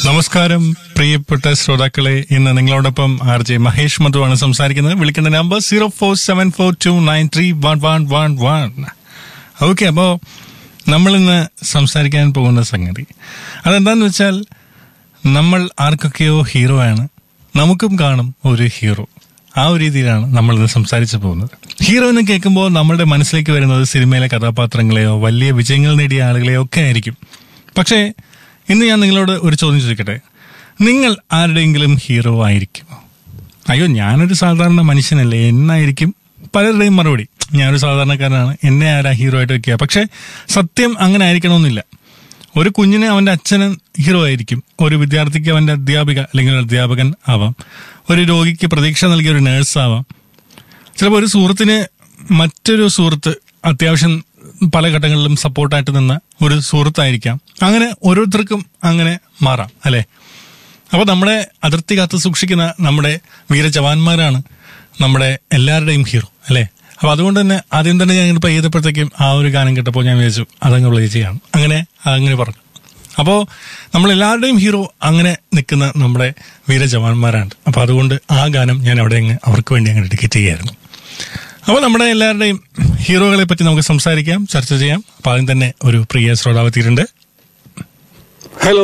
നമസ്കാരം പ്രിയപ്പെട്ട ശ്രോതാക്കളെ ഇന്ന് നിങ്ങളോടൊപ്പം ആർ ജെ മഹേഷ് മധുവാണ് സംസാരിക്കുന്നത് വിളിക്കേണ്ട number zero four seven four two nine three one one one one okay അപ്പോ നമ്മൾ ഇന്ന് സംസാരിക്കാൻ പോകുന്ന സംഗതി അതെന്താന്ന് വെച്ചാൽ നമ്മൾ ആർക്കൊക്കെയോ ഹീറോ ആണ് നമുക്കും കാണും ഒരു ഹീറോ ആ ഒരു രീതിയിലാണ് നമ്മൾ ഇന്ന് സംസാരിച്ചു പോകുന്നത് ഹീറോ എന്ന് കേൾക്കുമ്പോൾ നമ്മുടെ മനസ്സിലേക്ക് വരുന്നത് സിനിമയിലെ കഥാപാത്രങ്ങളെയോ വലിയ വിജയങ്ങൾ നേടിയ ആളുകളെയോ ഒക്കെ ആയിരിക്കും പക്ഷേ ഇന്ന് ഞാൻ നിങ്ങളോട് ഒരു ചോദ്യം ചോദിക്കട്ടെ നിങ്ങൾ ആരുടെയെങ്കിലും ഹീറോ ആയിരിക്കുമോ അയ്യോ ഞാനൊരു സാധാരണ മനുഷ്യനല്ലേ എന്നായിരിക്കും പലരുടെയും മറുപടി ഞാനൊരു സാധാരണക്കാരനാണ് എന്നെ ആരാ ഹീറോ ആയിട്ട് വെക്കുക പക്ഷെ സത്യം അങ്ങനെ ആയിരിക്കണമെന്നില്ല ഒരു കുഞ്ഞിന് അവന്റെ അച്ഛന് ഹീറോ ആയിരിക്കും ഒരു വിദ്യാർത്ഥിക്ക് അവന്റെ അധ്യാപിക അല്ലെങ്കിൽ ഒരു അധ്യാപകൻ ആവാം ഒരു രോഗിക്ക് പ്രതീക്ഷ നൽകിയ ഒരു നേഴ്സ് ആവാം ചിലപ്പോൾ ഒരു സുഹൃത്തിന് മറ്റൊരു സുഹൃത്ത് അത്യാവശ്യം പല ഘട്ടങ്ങളിലും സപ്പോർട്ടായിട്ട് നിന്ന ഒരു സുഹൃത്തായിരിക്കാം അങ്ങനെ ഓരോരുത്തർക്കും അങ്ങനെ മാറാം അല്ലെ അപ്പോൾ നമ്മുടെ അതിർത്തി കാത്തു സൂക്ഷിക്കുന്ന നമ്മുടെ വീരജവാന്മാരാണ് നമ്മുടെ എല്ലാവരുടെയും ഹീറോ അല്ലെ അപ്പൊ അതുകൊണ്ട് തന്നെ ആദ്യം തന്നെ ഞാൻ ഇപ്പോൾ എഴുതപ്പോഴത്തേക്കും ആ ഒരു ഗാനം കേട്ടപ്പോൾ ഞാൻ വിചാരിച്ചു അതങ്ങ് പ്ലേ ചെയ്യാം അങ്ങനെ അതങ്ങനെ പറഞ്ഞു അപ്പോൾ നമ്മൾ എല്ലാവരുടെയും ഹീറോ അങ്ങനെ നിൽക്കുന്ന നമ്മുടെ വീരജവാന്മാരാണ് അപ്പോൾ അതുകൊണ്ട് ആ ഗാനം ഞാൻ അവിടെ അങ്ങ് അവർക്ക് വേണ്ടി അങ്ങ് ഡെഡിക്കേറ്റ് ചെയ്യായിരുന്നു അപ്പോൾ നമ്മുടെ എല്ലാവരുടെയും ഹീറോകളെ പറ്റി നമുക്ക് സംസാരിക്കാം ചർച്ച ചെയ്യാം അപ്പോൾ ആദ്യം തന്നെ ഒരു പ്രിയ ശ്രോതാവ് എത്തിയിട്ടുണ്ട് ഹലോ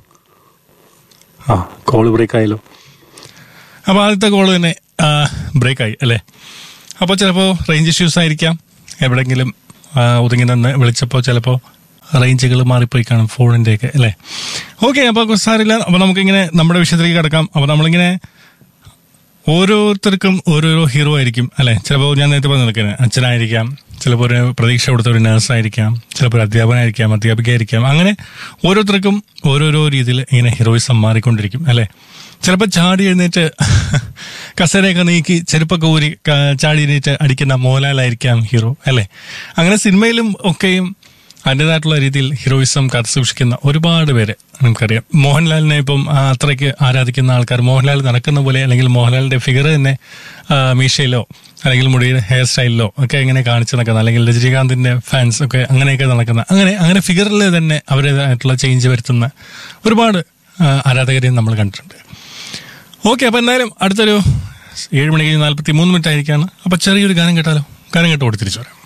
ആ കോള് ബ്രേക്ക് ആയല്ലോ അപ്പോൾ ആദ്യത്തെ കോള് തന്നെ ബ്രേക്ക് ആയി അല്ലേ അപ്പോൾ ചിലപ്പോൾ റേഞ്ച് ഇഷ്യൂസ് ആയിരിക്കാം എവിടെയെങ്കിലും ആ, ഒതുങ്ങി നിന്ന് വിളിച്ചപ്പോൾ ചിലപ്പോൾ റേഞ്ചുകൾ മാറിപ്പോയി കാണും ഫോണിൻ്റെ ഒക്കെ അല്ലേ ഓക്കെ അപ്പോൾ സാരില്ല അപ്പോൾ നമുക്കിങ്ങനെ നമ്മുടെ വിഷയത്തിലേക്ക് കിടക്കാം അപ്പോൾ നമ്മളിങ്ങനെ ഓരോരുത്തർക്കും ഓരോരോ ഹീറോ ആയിരിക്കും അല്ലെ ചിലപ്പോൾ ഞാൻ നേരത്തെ പറഞ്ഞു നിൽക്കുന്നത് അച്ഛനായിരിക്കാം ചിലപ്പോൾ ഒരു പ്രതീക്ഷ കൊടുത്ത ഒരു നഴ്സായിരിക്കാം ചിലപ്പോൾ ഒരു അധ്യാപകനായിരിക്കാം അധ്യാപികയായിരിക്കാം അങ്ങനെ ഓരോരുത്തർക്കും ഓരോരോ രീതിയിൽ ഇങ്ങനെ ഹീറോയിസം മാറിക്കൊണ്ടിരിക്കും അല്ലെ ചിലപ്പോൾ ചാടി എഴുന്നേറ്റ് കസേരയൊക്കെ നീക്കി ചെരുപ്പൊക്കെ ഊരി ക- ചാടി എഴുന്നേറ്റ് അടിക്കുന്ന മോഹൻലാലായിരിക്കാം ഹീറോ അല്ലെ അങ്ങനെ സിനിമയിലും ഒക്കെയും അതിൻ്റെതായിട്ടുള്ള രീതിയിൽ ഹീറോയിസം കാത്തു സൂക്ഷിക്കുന്ന ഒരുപാട് പേര് നമുക്കറിയാം മോഹൻലാലിനെ ഇപ്പം ആ, അത്രയ്ക്ക് ആരാധിക്കുന്ന ആൾക്കാർ മോഹൻലാൽ നടക്കുന്ന പോലെ അല്ലെങ്കിൽ മോഹൻലാലിന്റെ ഫിഗർ തന്നെ ആ, മീശയിലോ അല്ലെങ്കിൽ മുടിയുടെ ഹെയർ സ്റ്റൈലിലോ ഒക്കെ ഇങ്ങനെ കാണിച്ചു നടക്കുന്ന അല്ലെങ്കിൽ രജനീകാന്തിന്റെ ഫാൻസ് ഒക്കെ അങ്ങനെയൊക്കെ നടക്കുന്ന അങ്ങനെ അങ്ങനെ ഫിഗറിൽ തന്നെ അവരുടേതായിട്ടുള്ള ചേഞ്ച് വരുത്തുന്ന ഒരുപാട് ആ, ആരാധകരെയും നമ്മൾ കണ്ടിട്ടുണ്ട് ഓക്കെ അപ്പൊ എന്തായാലും അടുത്തൊരു ഏഴ് മണി കഴിഞ്ഞ് നാല്പത്തി മൂന്ന് മിനിറ്റ് ആയിരിക്കാണ് അപ്പൊ ചെറിയൊരു ഗാനം കേട്ടാലോ ഗാനം കേട്ട് ഓടി തിരിച്ചു വരാം